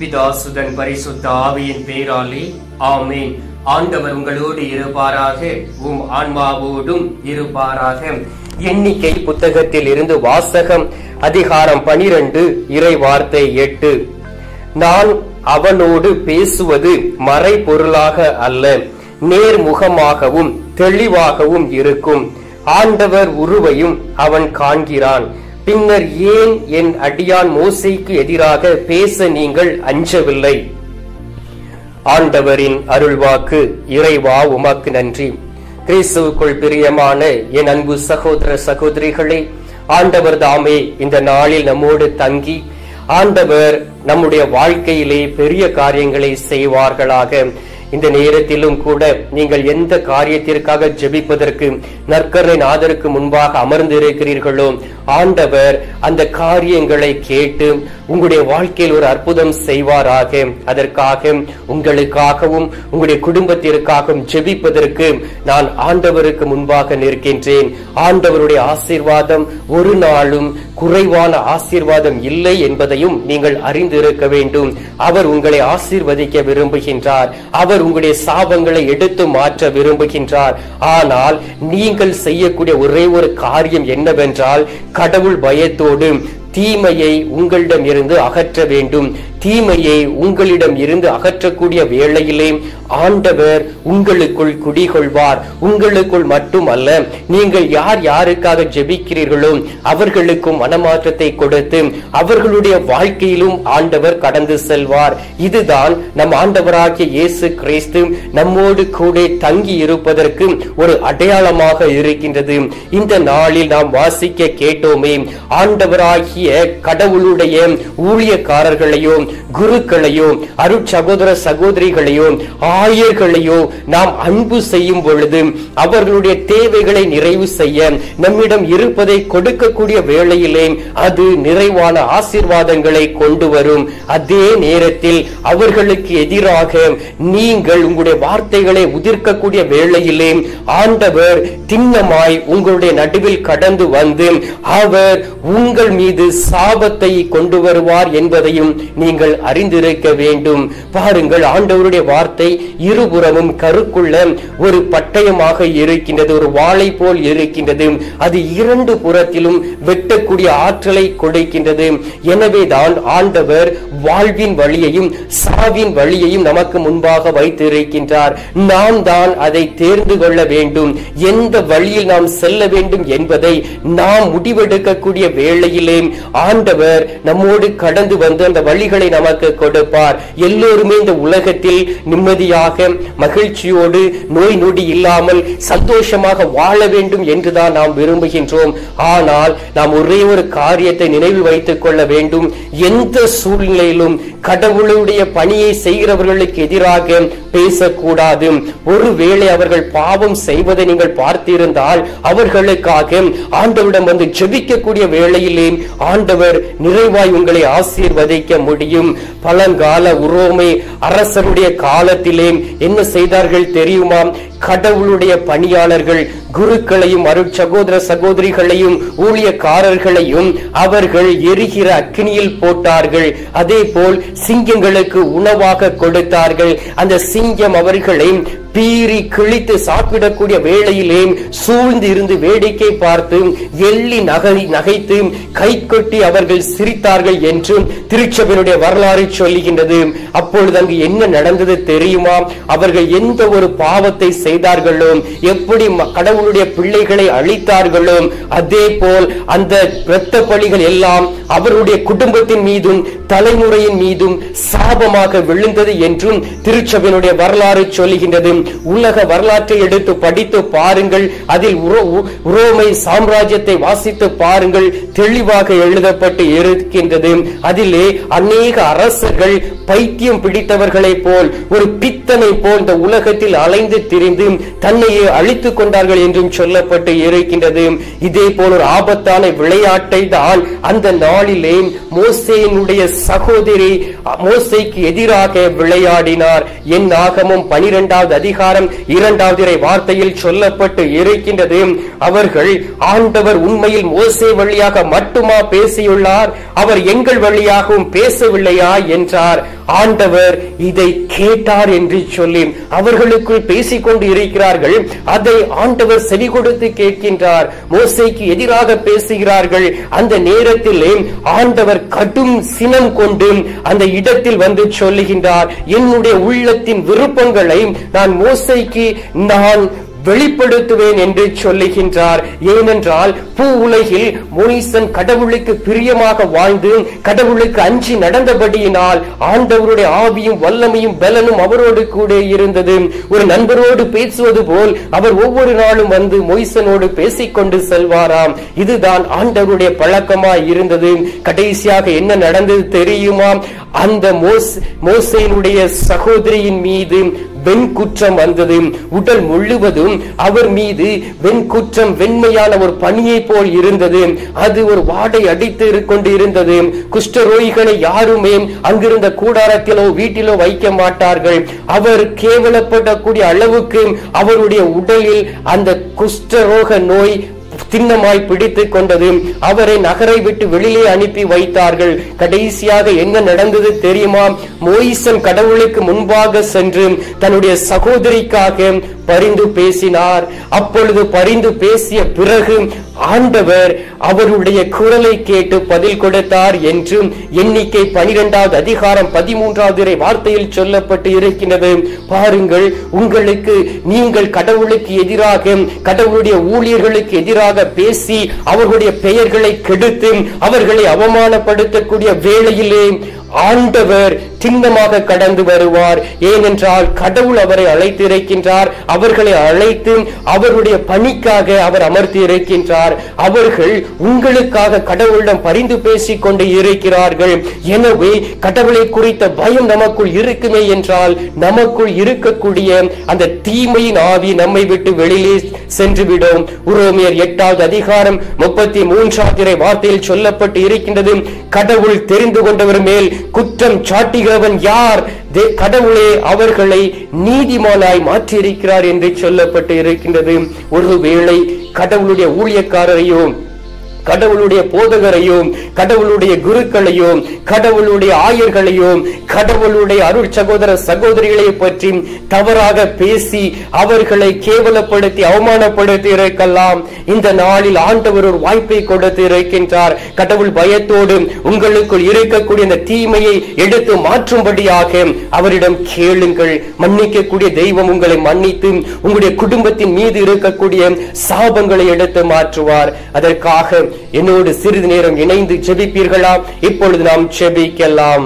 பிதாசுதன் பரிசுத்த ஆவியின் பேராலே ஆமேன் ஆண்டவர் உங்களோடு இருப்பாராக உம் ஆன்மாவோடும் இருப்பாராக எண்ணிக்கை புத்தகத்தில் இருந்து வாசகம் அதிகாரம் பனிரெண்டு இறை வார்த்தை எட்டு நான் அவனோடு பேசுவது மறைபொருளாக அல்ல நேர்முகமாகவும் தெளிவாகவும் இருக்கும் ஆண்டவர் உருவையும் அவன் காண்கிறான் பின்னர் ஏன் என் அடியான் மோசைக்கு எதிராக பேச நீங்கள் அஞ்சவில்லை ஆண்டவரின் அருள்வாக்கு இறைவா உமக்கு நன்றி கிறிஸ்துவுக்குள் பிரியமான என் அன்பு சகோதர சகோதரிகளே ஆண்டவர் தாமே இந்த நாளில் நம்மோடு தங்கி ஆண்டவர் நம்முடைய வாழ்க்கையிலே பெரிய காரியங்களை செய்வார்களாக இந்த நேரத்திலும் கூட நீங்கள் எந்த காரியத்திற்காக ஜெபிப்பதற்கு நற்கரை நாதருக்கு முன்பாக அமர்ந்திருக்கிறீர்களோ ஆண்டவர் அந்த காரியங்களை கேட்டு உங்களுடைய வாழ்க்கையில் ஒரு அற்புதம் செய்வாராக அதற்காக உங்களுக்காகவும் உங்களுடைய குடும்பத்திற்காகவும் ஜெபிப்பதற்கு நான் ஆண்டவருக்கு முன்பாக நிற்கின்றேன் ஆண்டவருடைய ஆசீர்வாதம் ஒரு நாளும் குறைவான ஆசீர்வாதம் இல்லை என்பதையும் நீங்கள் அறிந்திருக்க வேண்டும் அவர் உங்களை ஆசீர்வதிக்க விரும்புகின்றார் அவர் உங்களுடைய சாபங்களை எடுத்து மாற்ற விரும்புகின்றார் ஆனால் நீங்கள் செய்யக்கூடிய ஒரே ஒரு காரியம் என்னவென்றால் கடவுள் பயத்தோடு தீமையை உங்களிடம் இருந்து அகற்ற வேண்டும் தீமையை உங்களிடம் இருந்து அகற்றக்கூடிய வேளையிலே ஆண்டவர் உங்களுக்குள் குடிகொள்வார் உங்களுக்குள் மட்டுமல்ல நீங்கள் யார் யாருக்காக ஜெபிக்கிறீர்களோ அவர்களுக்கும் மனமாற்றத்தை கொடுத்து அவர்களுடைய வாழ்க்கையிலும் ஆண்டவர் கடந்து செல்வார் இதுதான் நம் ஆண்டவராகிய இயேசு கிறிஸ்து நம்மோடு கூட தங்கி இருப்பதற்கு ஒரு அடையாளமாக இருக்கின்றது இந்த நாளில் நாம் வாசிக்க கேட்டோமே ஆண்டவராகிய கடவுளுடைய ஊழியக்காரர்களையோ குருக்களையோ அருட்சகோதர சகோதரிகளையோ ஆயர்களையோ நாம் அன்பு செய்யும் பொழுது அவர்களுடைய தேவைகளை நிறைவு செய்ய நம்மிடம் இருப்பதை கொடுக்கக்கூடிய வேளையிலே அது நிறைவான ஆசீர்வாதங்களை கொண்டு வரும் அதே நேரத்தில் அவர்களுக்கு எதிராக நீங்கள் உங்களுடைய வார்த்தைகளை உதிர்க்கக்கூடிய வேளையிலே ஆண்டவர் திண்ணமாய் உங்களுடைய நடுவில் கடந்து வந்து அவர் உங்கள் மீது சாபத்தை கொண்டு வருவார் என்பதையும் நீங்கள் அறிந்திருக்க வேண்டும் பாருங்கள் ஆண்டவருடைய வார்த்தை இருபுறமும் கருக்குள்ள ஒரு பட்டயமாக இருக்கின்றது ஒரு வாளை போல் இருக்கின்றது அது இரண்டு புறத்திலும் வெட்டக்கூடிய ஆற்றலை கொடுக்கின்றது எனவே தான் ஆண்டவர் வாழ்வின் வழியையும் சாவின் வழியையும் நமக்கு முன்பாக வைத்திருக்கின்றார் நாம் தான் அதை தேர்ந்து கொள்ள வேண்டும் எந்த வழியில் நாம் செல்ல வேண்டும் என்பதை நாம் முடிவெடுக்கக்கூடிய வேளையிலே ஆண்டவர் நம்மோடு கடந்து வந்து அந்த வழிகளை நமக்கு கொடுப்பார் எல்லோருமே இந்த உலகத்தில் நிம்மதியாக மகிழ்ச்சியோடு நோய் நொடி இல்லாமல் சந்தோஷமாக வாழ வேண்டும் என்றுதான் நாம் விரும்புகின்றோம் ஆனால் நாம் ஒரே ஒரு காரியத்தை நினைவில் வைத்துக் கொள்ள வேண்டும் எந்த சூழ்நிலையிலும் கடவுளுடைய பணியை செய்கிறவர்களுக்கு எதிராக பேசக்கூடாது ஒருவேளை அவர்கள் பாவம் செய்வதை நீங்கள் பார்த்திருந்தால் அவர்களுக்காக ஆண்டவரிடம் வந்து ஜெபிக்கக்கூடிய வேளையிலே ஆண்டவர் நிறைவாய் உங்களை ஆசீர்வதிக்க முடியும் பழங்கால உரோமை அரசருடைய காலத்திலே என்ன செய்தார்கள் தெரியுமா கடவுளுடைய பணியாளர்கள் குருக்களையும் அருட்சகோதர சகோதரிகளையும் ஊழியக்காரர்களையும் அவர்கள் எரிகிற அக்னியில் போட்டார்கள் அதே போல் சிங்கங்களுக்கு உணவாக கொடுத்தார்கள் அந்த சிங்கம் அவர்களை பீறி கிழித்து சாப்பிடக்கூடிய வேளையிலே சூழ்ந்து இருந்து வேடிக்கை பார்த்து எள்ளி நகை நகைத்து கை கொட்டி அவர்கள் சிரித்தார்கள் என்றும் திருச்சபையினுடைய வரலாறு சொல்லுகின்றது அப்பொழுது அங்கு என்ன நடந்தது தெரியுமா அவர்கள் எந்த ஒரு பாவத்தை செய்தார்களோ எப்படி கடவுளுடைய பிள்ளைகளை அழித்தார்களோ அதே போல் அந்த இரத்த பலிகள் எல்லாம் அவருடைய குடும்பத்தின் மீதும் தலைமுறையின் மீதும் சாபமாக விழுந்தது என்றும் திருச்சபையினுடைய வரலாறு சொல்லுகின்றது உலக வரலாற்றை எடுத்து படித்து பாருங்கள் அதில் உரோமை சாம்ராஜ்யத்தை வாசித்து பாருங்கள் தெளிவாக எழுதப்பட்டு இருக்கின்றது அதிலே அநேக அரசர்கள் பைத்தியம் பிடித்தவர்களைப் போல் ஒரு பித்தனை போல் இந்த உலகத்தில் அலைந்து திரிந்து தன்னையே அழித்துக் கொண்டார்கள் என்றும் சொல்லப்பட்டு இருக்கின்றது இதே போல் ஒரு ஆபத்தான விளையாட்டை தான் அந்த நாளிலே மோசேனுடைய சகோதரி மோசைக்கு எதிராக விளையாடினார் என் ஆகமும் பனிரெண்டாவது அதிகாரம் அதிகாரம் இரண்டாவது இறை வார்த்தையில் சொல்லப்பட்டு இருக்கின்றது அவர்கள் ஆண்டவர் உண்மையில் மோசே வழியாக மட்டுமா பேசியுள்ளார் அவர் எங்கள் வழியாகவும் பேசவில்லையா என்றார் ஆண்டவர் இதை கேட்டார் என்று சொல்லி அவர்களுக்குள் பேசிக்கொண்டு இருக்கிறார்கள் அதை ஆண்டவர் செவி கொடுத்து கேட்கின்றார் மோசைக்கு எதிராக பேசுகிறார்கள் அந்த நேரத்திலே ஆண்டவர் கடும் சினம் கொண்டு அந்த இடத்தில் வந்து சொல்லுகின்றார் என்னுடைய உள்ளத்தின் விருப்பங்களை நான் மோசைக்கு நான் வெளிப்படுத்துவேன் என்று சொல்லுகின்றார் ஏனென்றால் பூ உலகில் மோனிசன் கடவுளுக்கு பிரியமாக வாழ்ந்து கடவுளுக்கு அஞ்சி நடந்தபடியினால் ஆண்டவருடைய ஆவியும் வல்லமையும் பலனும் அவரோடு கூட இருந்தது ஒரு நண்பரோடு பேசுவது போல் அவர் ஒவ்வொரு நாளும் வந்து மொய்சனோடு பேசிக்கொண்டு செல்வாராம் இதுதான் ஆண்டவருடைய பழக்கமாய் இருந்தது கடைசியாக என்ன நடந்தது தெரியுமா அந்த மோஸ் மோசையினுடைய சகோதரியின் மீது வெண்குற்றம் வந்தது உடல் முழுவதும் அவர் மீது வெண்குற்றம் வெண்மையான ஒரு பனியை போல் இருந்தது அது ஒரு வாடை அடித்து கொண்டு இருந்தது குஷ்டரோகிகளை யாருமே அங்கிருந்த கூடாரத்திலோ வீட்டிலோ வைக்க மாட்டார்கள் அவர் கேவலப்படக்கூடிய அளவுக்கு அவருடைய உடலில் அந்த குஷ்டரோக நோய் திண்ணமாய் பிடித்துக் கொண்டது அவரை நகரை விட்டு வெளியே அனுப்பி வைத்தார்கள் கடைசியாக என்ன நடந்தது தெரியுமா மோயிசன் கடவுளுக்கு முன்பாக சென்று தன்னுடைய சகோதரிக்காக பரிந்து பேசினார் அப்பொழுது பரிந்து பேசிய பிறகு ஆண்டவர் அவருடைய குரலை கேட்டு பதில் கொடுத்தார் என்று எண்ணிக்கை பனிரெண்டாவது அதிகாரம் பதிமூன்றாவது வார்த்தையில் சொல்லப்பட்டு இருக்கின்றது பாருங்கள் உங்களுக்கு நீங்கள் கடவுளுக்கு எதிராக கடவுளுடைய ஊழியர்களுக்கு எதிராக பேசி அவர்களுடைய பெயர்களை கெடுத்து அவர்களை அவமானப்படுத்தக்கூடிய வேளையிலே ஆண்டவர் சின்னமாக கடந்து வருவார் ஏனென்றால் கடவுள் அவரை அழைத்து இருக்கின்றார் அவர்களை அழைத்து அவருடைய பணிக்காக அவர் அமர்த்தி இருக்கின்றார் அவர்கள் உங்களுக்காக கடவுளிடம் பரிந்து பேசிக் கொண்டு இருக்கிறார்கள் எனவே கடவுளை குறித்த பயம் நமக்குள் இருக்குமே என்றால் நமக்குள் இருக்கக்கூடிய அந்த தீமையின் ஆவி நம்மை விட்டு வெளியே சென்றுவிடும் உரோமியர் எட்டாவது அதிகாரம் முப்பத்தி மூன்றாவது வார்த்தையில் சொல்லப்பட்டு இருக்கின்றது கடவுள் தெரிந்து கொண்டவர் மேல் குற்றம் சாட்டுகிறவன் யார் தே- கடவுளே அவர்களை நீதிமானாய் மாற்றியிருக்கிறார் என்று சொல்லப்பட்டு இருக்கின்றது ஒருவேளை கடவுளுடைய ஊழியக்காரரையும் கடவுளுடைய போதகரையும் கடவுளுடைய குருக்களையும் கடவுளுடைய ஆயர்களையும் கடவுளுடைய அருள் சகோதர சகோதரிகளை பற்றி தவறாக பேசி அவர்களை கேவலப்படுத்தி அவமானப்படுத்தி இருக்கலாம் இந்த நாளில் ஆண்டவர் ஒரு வாய்ப்பை கொடுத்து இருக்கின்றார் கடவுள் பயத்தோடு உங்களுக்குள் இருக்கக்கூடிய இந்த தீமையை எடுத்து மாற்றும்படியாக அவரிடம் கேளுங்கள் மன்னிக்கக்கூடிய தெய்வம் உங்களை மன்னித்து உங்களுடைய குடும்பத்தின் மீது இருக்கக்கூடிய சாபங்களை எடுத்து மாற்றுவார் அதற்காக என்னோடு சிறிது நேரம் இணைந்து ஜெபிப்பீர்களா இப்பொழுது நாம் ஜெபிக்கலாம்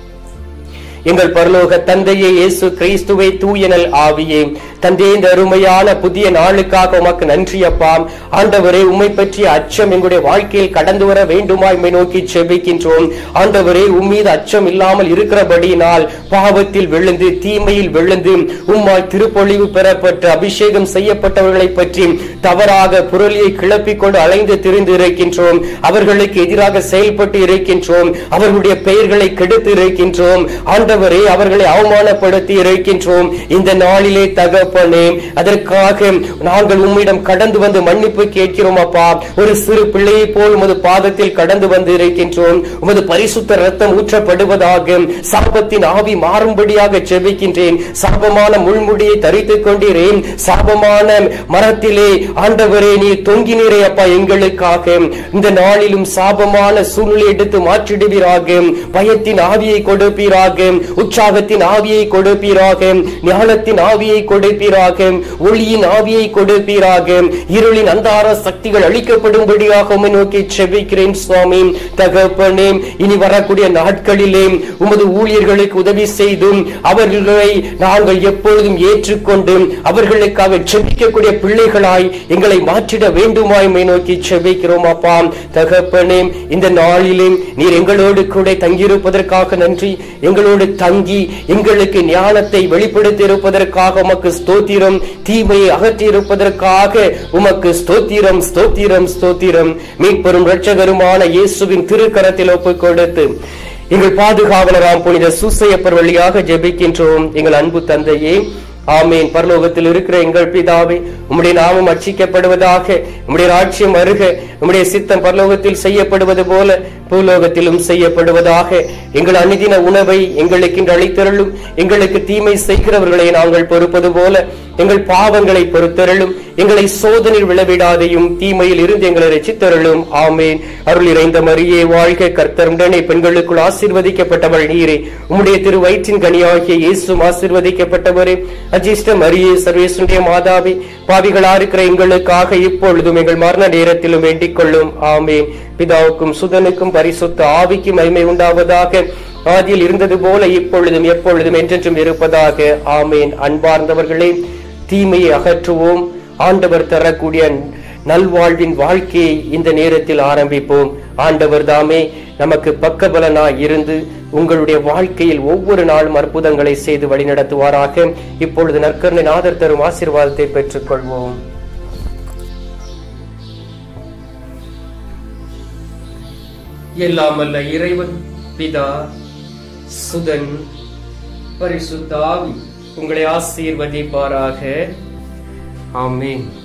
எங்கள் பரலோக தந்தையே இயேசு கிறிஸ்துவை தூயனல் ஆவியே தந்தையே இந்த அருமையான புதிய நாளுக்காக உமக்கு நன்றி அப்பா ஆண்டவரே உம்மை பற்றிய அச்சம் எங்களுடைய வாழ்க்கையில் கடந்து வர வேண்டுமா உம்மை நோக்கி செபிக்கின்றோம் ஆண்டவரே உம்மீது அச்சம் இல்லாமல் இருக்கிறபடியினால் பாவத்தில் விழுந்து தீமையில் விழுந்து உம்மால் திருப்பொழிவு பெறப்பட்டு அபிஷேகம் செய்யப்பட்டவர்களை பற்றி தவறாக புரளியை கிளப்பிக் கொண்டு அலைந்து திரிந்து இருக்கின்றோம் அவர்களுக்கு எதிராக செயல்பட்டு இருக்கின்றோம் அவர்களுடைய பெயர்களை கெடுத்து இருக்கின்றோம் ஆண்டவரே அவர்களை அவமானப்படுத்தி இருக்கின்றோம் இந்த நாளிலே தகப்பனே அதற்காக நாங்கள் உம்மிடம் கடந்து வந்து மன்னிப்பு கேட்கிறோம் அப்பா ஒரு சிறு பிள்ளையை போல் உமது பாதத்தில் கடந்து வந்து இருக்கின்றோம் உமது பரிசுத்த ரத்தம் ஊற்றப்படுவதாக சாபத்தின் ஆவி மாறும்படியாக செபிக்கின்றேன் சாபமான முள்முடியை தரித்துக் கொண்டீரேன் சாபமான மரத்திலே ஆண்டவரே நீ தொங்கினீரே அப்பா எங்களுக்காக இந்த நாளிலும் சாபமான சூழ்நிலை எடுத்து மாற்றிடுவீராக பயத்தின் ஆவியை கொடுப்பீராக உற்சாகத்தின் ஆவியை கொடுப்பீராக ஞானத்தின் ஆவியை கொடுப்பீராக ஒளியின் ஆவியை கொடுப்பீராக இருளின் அந்தார சக்திகள் அழிக்கப்படும்படியாக உம்மை நோக்கி செபிக்கிறேன் சுவாமி தகப்பனே இனி வரக்கூடிய நாட்களிலே உமது ஊழியர்களுக்கு உதவி செய்தும் அவர்களை நாங்கள் எப்பொழுதும் ஏற்றுக்கொண்டு அவர்களுக்காக செபிக்கக்கூடிய பிள்ளைகளாய் எங்களை மாற்றிட வேண்டுமாய் உம்மை நோக்கி செபிக்கிறோம் அப்பா தகப்பனே இந்த நாளிலே நீர் எங்களோடு கூட தங்கியிருப்பதற்காக நன்றி எங்களோடு தங்கி எங்களுக்கு ஞானத்தை வெளிப்படுத்தி இருப்பதற்காக உமக்கு ஸ்தோத்திரம் தீமையை அகற்றி இருப்பதற்காக உமக்கு ஸ்தோத்திரம் ஸ்தோத்திரம் ஸ்தோத்திரம் மீட்பெரும் இரட்சகருமான இயேசுவின் திருக்கரத்தில் ஒப்புக் கொடுத்து எங்கள் பாதுகாவலராம் புனித சூசையப்பர் வழியாக ஜெபிக்கின்றோம் எங்கள் அன்பு தந்தையே ஆமேன் பரலோகத்தில் இருக்கிற எங்கள் பிதாவே உம்முடைய நாமம் அர்ச்சிக்கப்படுவதாக உம்முடைய ராட்சியம் அருக உம்முடைய சித்தம் பரலோகத்தில் செய்யப்படுவது போல பூலோகத்திலும் செய்யப்படுவதாக எங்கள் அனுதின உணவை எங்களுக்கு இன்று அளித்தருளும் எங்களுக்கு தீமை செய்கிறவர்களை நாங்கள் பொறுப்பது போல எங்கள் பாவங்களை பொறுத்தருளும் எங்களை சோதனையில் விழவிடாதையும் தீமையில் இருந்து எங்களை ரசித்தருளும் ஆமேன் அருள் இறைந்த மரியே வாழ்க கர்த்தருடனே பெண்களுக்குள் ஆசீர்வதிக்கப்பட்டவள் நீரே உம்முடைய திரு வயிற்றின் கனியாகிய இயேசும் ஆசீர்வதிக்கப்பட்டவரே அஜிஷ்ட மரியே சர்வேசுடைய மாதாவே பாவிகளா இருக்கிற எங்களுக்காக இப்பொழுதும் எங்கள் மரண நேரத்திலும் வேண்டிக் கொள்ளும் ஆமேன் பிதாவுக்கும் சுதனுக்கும் பரிசுத்த ஆவிக்கும் மகிமை உண்டாவதாக ஆதியில் இருந்தது போல இப்பொழுதும் எப்பொழுதும் என்றென்றும் இருப்பதாக ஆமேன் அன்பார்ந்தவர்களே தீமையை அகற்றுவோம் ஆண்டவர் தரக்கூடிய நல்வாழ்வின் வாழ்க்கையை இந்த நேரத்தில் ஆரம்பிப்போம் ஆண்டவர் தாமே நமக்கு பக்கபலனாய் இருந்து உங்களுடைய வாழ்க்கையில் ஒவ்வொரு நாளும் அற்புதங்களை செய்து வழிநடத்துவாராக இப்பொழுது நற்கருணை நாதர் தரும் ஆசீர்வாதத்தை பெற்றுக் கொள்வோம் எல்லாம் அல்ல இறைவன் பிதா சுதன் பரிசுத்தாவி உங்களை ஆசீர்வதிப்பாராக ஆமென்